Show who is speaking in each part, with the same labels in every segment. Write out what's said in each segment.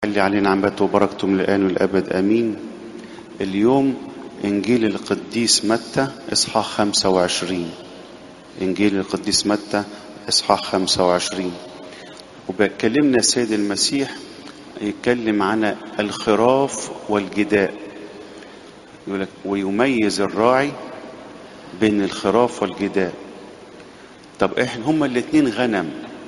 Speaker 1: اللي عليه نعمته وبركته من الآن والأبد آمين اليوم إنجيل القديس متى إصحاح 25 إنجيل القديس متى إصحاح 25 وبكلمنا السيد المسيح يتكلم عن الخراف والجداء يقول لك ويميز الراعي بين الخراف والجداء طب احنا هما الاتنين غنم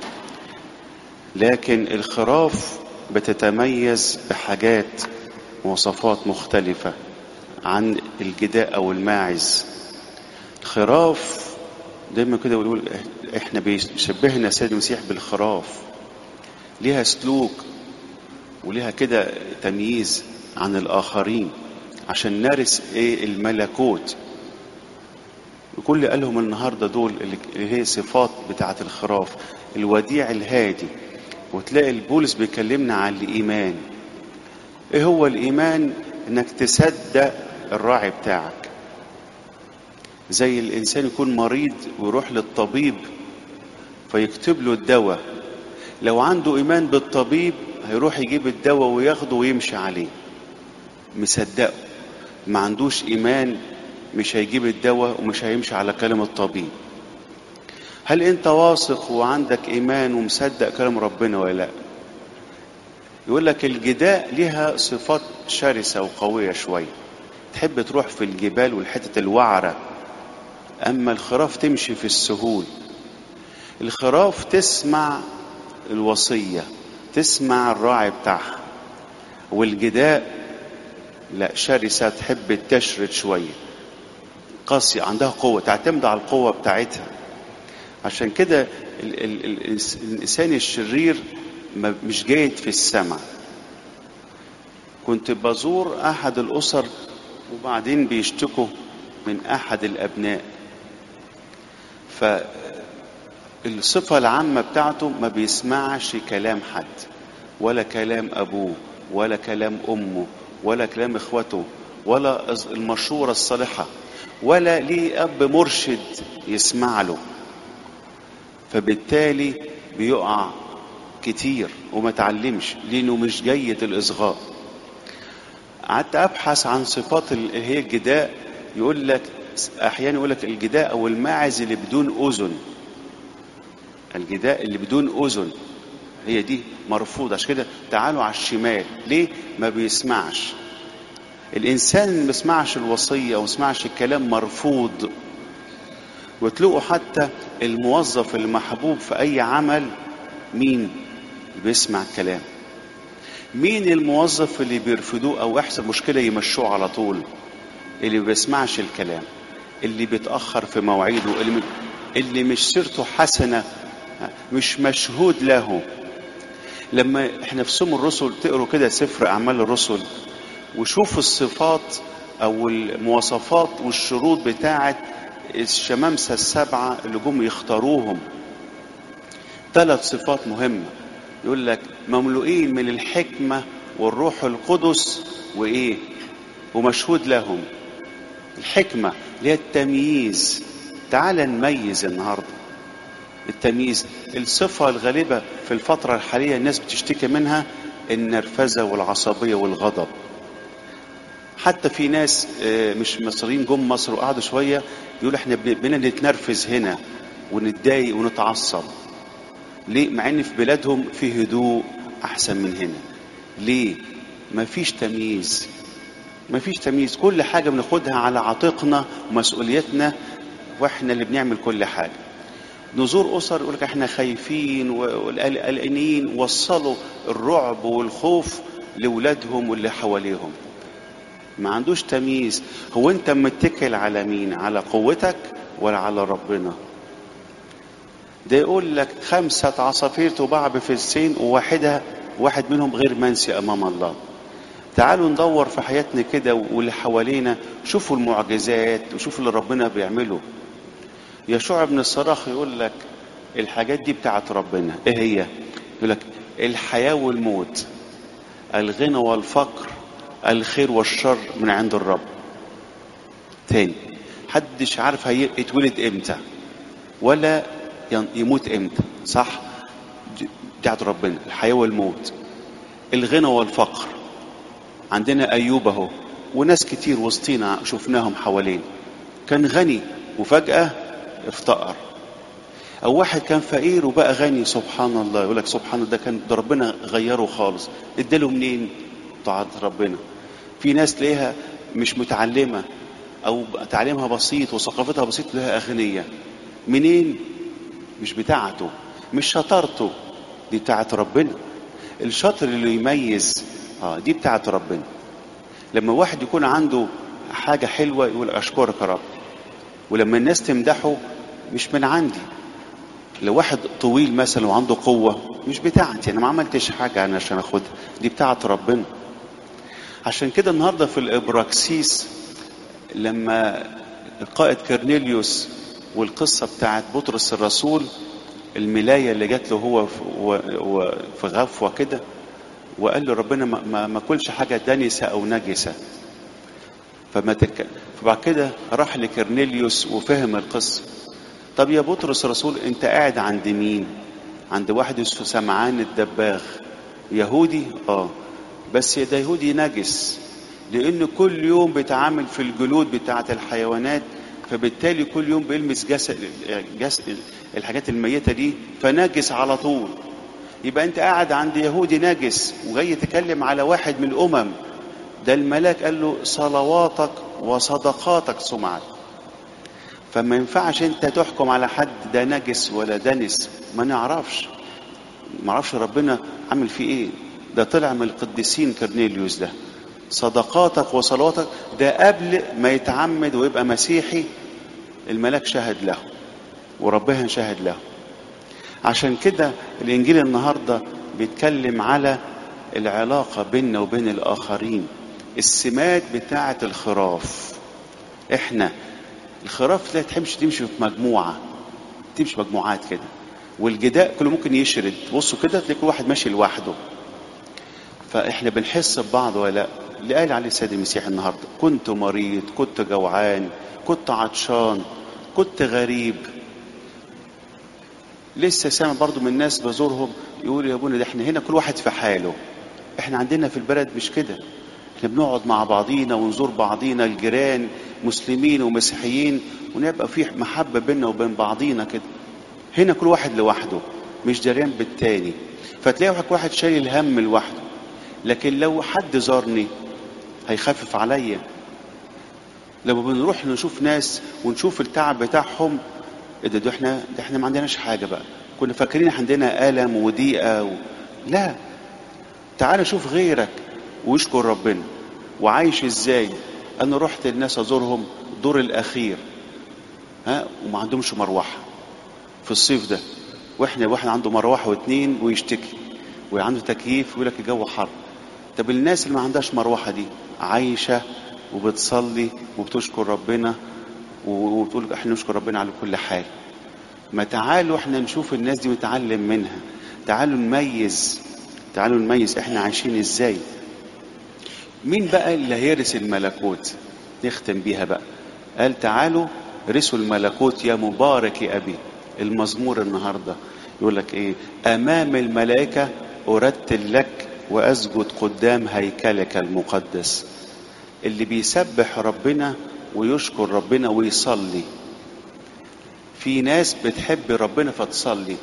Speaker 1: لكن الخراف بتتميز بحاجات مواصفات مختلفة عن الجداء أو الماعز الخراف دايما كده بيقول احنا بيشبهنا السيد المسيح بالخراف ليها سلوك وليها كده تمييز عن الآخرين عشان نرث ايه الملكوت وكل اللي قالهم النهارده دول اللي هي صفات بتاعه الخراف الوديع الهادي وتلاقي البولس بيكلمنا عن الايمان ايه هو الايمان انك تصدق الراعي بتاعك زي الانسان يكون مريض ويروح للطبيب فيكتب له الدواء لو عنده ايمان بالطبيب هيروح يجيب الدواء وياخده ويمشي عليه مصدقه ما عندوش ايمان مش هيجيب الدواء ومش هيمشي على كلام الطبيب هل انت واثق وعندك ايمان ومصدق كلام ربنا ولا لا يقول لك الجداء ليها صفات شرسة وقوية شوية تحب تروح في الجبال والحتة الوعرة أما الخراف تمشي في السهول الخراف تسمع الوصية تسمع الراعي بتاعها والجداء لا شرسة تحب تشرد شوية قاسية عندها قوة تعتمد على القوة بتاعتها عشان كده الإنسان الشرير مش جيد في السمع كنت بزور أحد الأسر وبعدين بيشتكوا من أحد الأبناء فالصفة العامة بتاعته ما بيسمعش كلام حد ولا كلام أبوه ولا كلام أمه ولا كلام إخوته ولا المشورة الصالحة ولا ليه أب مرشد يسمع له فبالتالي بيقع كتير وما تعلمش لأنه مش جيد الإصغاء قعدت أبحث عن صفات اللي هي الجداء يقول لك أحيانا يقول لك الجداء أو الماعز اللي بدون أذن الجداء اللي بدون أذن هي دي مرفوضة عشان كده تعالوا على الشمال ليه ما بيسمعش الإنسان اللي ما بيسمعش الوصية وما بيسمعش الكلام مرفوض وتلاقوا حتى الموظف المحبوب في أي عمل مين اللي بيسمع الكلام مين الموظف اللي بيرفضوه أو يحصل مشكلة يمشوه على طول اللي ما بيسمعش الكلام اللي بيتأخر في مواعيده اللي, اللي مش سيرته حسنة مش مشهود له لما احنا في سم الرسل تقروا كده سفر أعمال الرسل وشوفوا الصفات أو المواصفات والشروط بتاعة الشمامسة السبعة اللي جم يختاروهم ثلاث صفات مهمة يقول لك مملوئين من الحكمة والروح القدس وإيه ومشهود لهم الحكمة اللي هي التمييز تعال نميز النهاردة التمييز الصفة الغالبة في الفترة الحالية الناس بتشتكي منها النرفزة والعصبية والغضب حتى في ناس مش مصريين جم مصر وقعدوا شوية يقول احنا بينا نتنرفز هنا ونتضايق ونتعصب ليه مع ان في بلادهم في هدوء احسن من هنا ليه مفيش تمييز مفيش تمييز كل حاجة بناخدها على عاتقنا ومسؤوليتنا واحنا اللي بنعمل كل حاجة نزور أسر يقول لك احنا خايفين وقلقانين وصلوا الرعب والخوف لأولادهم واللي حواليهم ما عندوش تمييز هو انت متكل على مين على قوتك ولا على ربنا ده يقول لك خمسة عصافير تباع بفلسين وواحدة واحد منهم غير منسي أمام الله تعالوا ندور في حياتنا كده واللي حوالينا شوفوا المعجزات وشوفوا اللي ربنا بيعمله يشوع بن الصراخ يقول لك الحاجات دي بتاعت ربنا ايه هي يقول لك الحياة والموت الغنى والفقر الخير والشر من عند الرب تاني حدش عارف هيتولد امتى ولا يموت امتى صح بتاعت ربنا الحياة والموت الغنى والفقر عندنا ايوب اهو وناس كتير وسطينا شفناهم حوالين كان غني وفجأة افتقر او واحد كان فقير وبقى غني سبحان الله يقول لك سبحان الله ده كان ده ربنا غيره خالص اداله منين طاعة ربنا في ناس تلاقيها مش متعلمة او تعليمها بسيط وثقافتها بسيط تلاقيها اغنية منين مش بتاعته مش شطارته دي بتاعت ربنا الشاطر اللي يميز اه دي بتاعت ربنا لما واحد يكون عنده حاجة حلوة يقول أشكرك يا رب ولما الناس تمدحه مش من عندي لو واحد طويل مثلا وعنده قوة مش بتاعتي أنا ما عملتش حاجة أنا عشان أخدها دي بتاعت ربنا عشان كده النهاردة في الإبراكسيس لما القائد كرنيليوس والقصة بتاعت بطرس الرسول الملاية اللي جات له هو في غفوة كده وقال له ربنا ما, ما, ما كلش حاجة دنسة أو نجسة فما تك... فبعد كده راح لكرنيليوس وفهم القصة طب يا بطرس الرسول انت قاعد عند مين عند واحد اسمه سمعان الدباغ يهودي اه بس ده يهودي نجس لان كل يوم بيتعامل في الجلود بتاعه الحيوانات فبالتالي كل يوم بيلمس جسد جسد الحاجات الميته دي فنجس على طول يبقى انت قاعد عند يهودي نجس وجاي تكلم على واحد من الامم ده الملاك قال له صلواتك وصدقاتك سمعت فما ينفعش انت تحكم على حد ده نجس ولا دنس ما نعرفش ما نعرفش ربنا عمل فيه ايه ده طلع من القديسين كرنيليوس ده صدقاتك وصلواتك ده قبل ما يتعمد ويبقى مسيحي الملاك شهد له وربنا شهد له عشان كده الانجيل النهارده بيتكلم على العلاقه بيننا وبين الاخرين السمات بتاعه الخراف احنا الخراف لا تمشي تمشي في مجموعه تمشي مجموعات كده والجداء كله ممكن يشرد بصوا كده تلاقي كل واحد ماشي لوحده فاحنا بنحس ببعض ولا لا اللي قال عليه السيد المسيح النهارده كنت مريض كنت جوعان كنت عطشان كنت غريب لسه سامع برضو من الناس بزورهم يقول يا ابونا ده احنا هنا كل واحد في حاله احنا عندنا في البلد مش كده احنا بنقعد مع بعضينا ونزور بعضينا الجيران مسلمين ومسيحيين ونبقى في محبة بيننا وبين بعضينا كده هنا كل واحد لوحده مش جريان بالتاني فتلاقي واحد شايل الهم لوحده لكن لو حد زارني هيخفف عليا لما بنروح نشوف ناس ونشوف التعب بتاعهم ايه ده, ده احنا ده احنا ما عندناش حاجه بقى كنا فاكرين عندنا الم وضيقه و... لا تعال شوف غيرك واشكر ربنا وعايش ازاي انا رحت الناس ازورهم الدور الاخير ها وما عندهمش مروحه في الصيف ده واحنا واحد عنده مروحه واتنين ويشتكي وعنده تكييف ويقول لك الجو حر طب الناس اللي ما عندهاش مروحه دي عايشه وبتصلي وبتشكر ربنا وبتقول احنا نشكر ربنا على كل حال ما تعالوا احنا نشوف الناس دي ونتعلم منها تعالوا نميز تعالوا نميز احنا عايشين ازاي مين بقى اللي هيرث الملكوت نختم بيها بقى قال تعالوا رثوا الملكوت يا مبارك يا ابي المزمور النهارده يقول لك ايه امام الملائكه ارتل لك واسجد قدام هيكلك المقدس اللي بيسبح ربنا ويشكر ربنا ويصلي في ناس بتحب ربنا فتصلي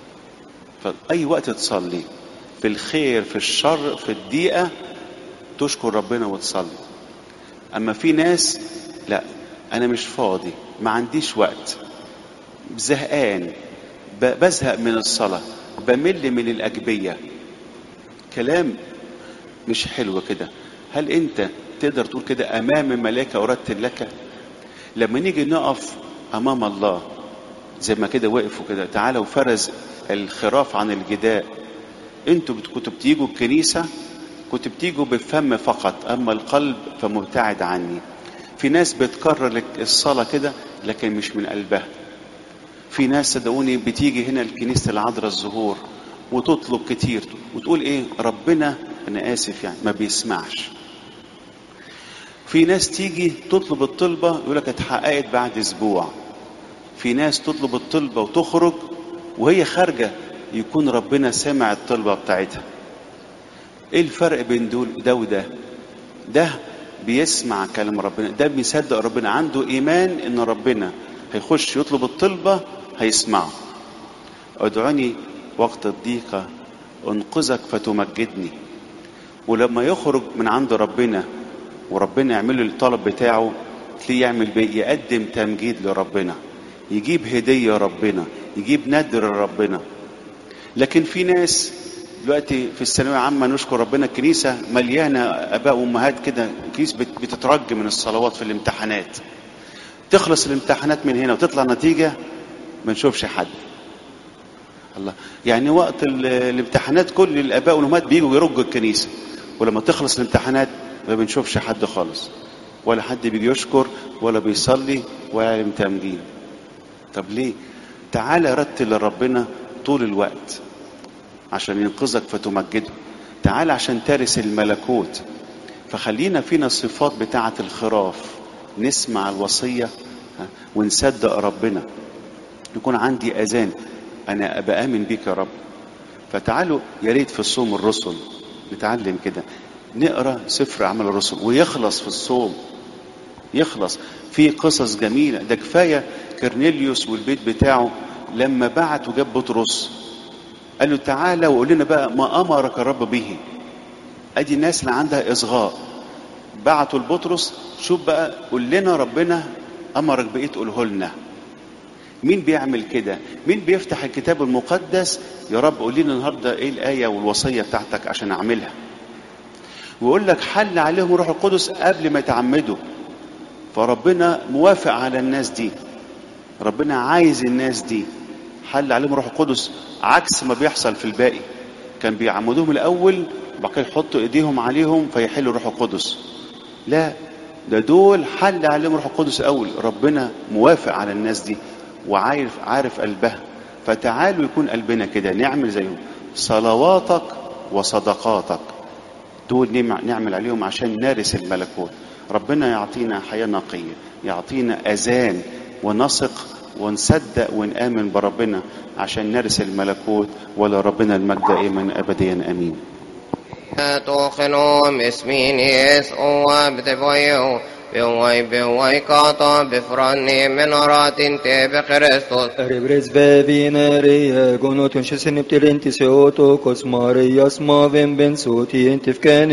Speaker 1: فأي وقت تصلي في الخير في الشر في الضيقة تشكر ربنا وتصلي أما في ناس لا أنا مش فاضي ما عنديش وقت زهقان بزهق من الصلاة بمل من الأجبية كلام مش حلو كده هل أنت تقدر تقول كده امام ملائكه ارتل لك لما نيجي نقف امام الله زي ما كده وقفوا كده تعالى وفرز الخراف عن الجداء انتوا كنتوا بتيجوا الكنيسه كنتوا بتيجوا بفم فقط اما القلب فمبتعد عني في ناس بتكرر لك الصلاه كده لكن مش من قلبها في ناس صدقوني بتيجي هنا لكنيسه العذراء الزهور وتطلب كتير وتقول ايه ربنا انا اسف يعني ما بيسمعش في ناس تيجي تطلب الطلبة يقول لك اتحققت بعد اسبوع في ناس تطلب الطلبة وتخرج وهي خارجة يكون ربنا سمع الطلبة بتاعتها ايه الفرق بين دول ده وده ده بيسمع كلام ربنا ده بيصدق ربنا عنده ايمان ان ربنا هيخش يطلب الطلبة هيسمعه ادعوني وقت الضيقة انقذك فتمجدني ولما يخرج من عند ربنا وربنا يعمل له الطلب بتاعه تلاقيه يعمل بيه يقدم تمجيد لربنا يجيب هدية ربنا يجيب ندر لربنا لكن في ناس دلوقتي في الثانوية العامة نشكر ربنا الكنيسة مليانة آباء وأمهات كده الكنيسة بتترج من الصلوات في الامتحانات تخلص الامتحانات من هنا وتطلع نتيجة ما نشوفش حد الله يعني وقت الامتحانات كل الآباء والأمهات بيجوا يرجوا الكنيسة ولما تخلص الامتحانات ما بنشوفش حد خالص ولا حد بيجي يشكر ولا بيصلي ولا يعلم تمجيد طب ليه تعالى رتل لربنا طول الوقت عشان ينقذك فتمجده تعالى عشان ترث الملكوت فخلينا فينا الصفات بتاعة الخراف نسمع الوصية ونصدق ربنا يكون عندي أذان أنا بآمن بيك يا رب فتعالوا يا ريت في الصوم الرسل نتعلم كده نقرا سفر عمل الرسل ويخلص في الصوم يخلص في قصص جميله ده كفايه كرنيليوس والبيت بتاعه لما بعت وجاب بطرس قال له تعالى وقول لنا بقى ما امرك الرب به ادي الناس اللي عندها اصغاء بعتوا لبطرس شوف بقى قول لنا ربنا امرك بايه تقوله لنا مين بيعمل كده مين بيفتح الكتاب المقدس يا رب قول لنا النهارده ايه الايه والوصيه بتاعتك عشان اعملها ويقول لك حل عليهم روح القدس قبل ما يتعمدوا فربنا موافق على الناس دي ربنا عايز الناس دي حل عليهم روح القدس عكس ما بيحصل في الباقي كان بيعمدوهم الاول وبعد كده يحطوا ايديهم عليهم فيحلوا روح القدس لا ده دول حل عليهم روح القدس الاول ربنا موافق على الناس دي وعارف عارف قلبها فتعالوا يكون قلبنا كده نعمل زيهم صلواتك وصدقاتك دول نعمل عليهم عشان نرث الملكوت ربنا يعطينا حياة نقية يعطينا أذان ونثق ونصدق ونآمن بربنا عشان نرث الملكوت ولربنا المجد دائما أبديا أمين
Speaker 2: توخنو مسمينيس او بتفويو بوي بوي كاتا بفراني من راتين تي بخريستوس
Speaker 3: Ribres bebinere, gonotum și se neptilenti se oto, cosmare, iasma, vem ben soti, entifken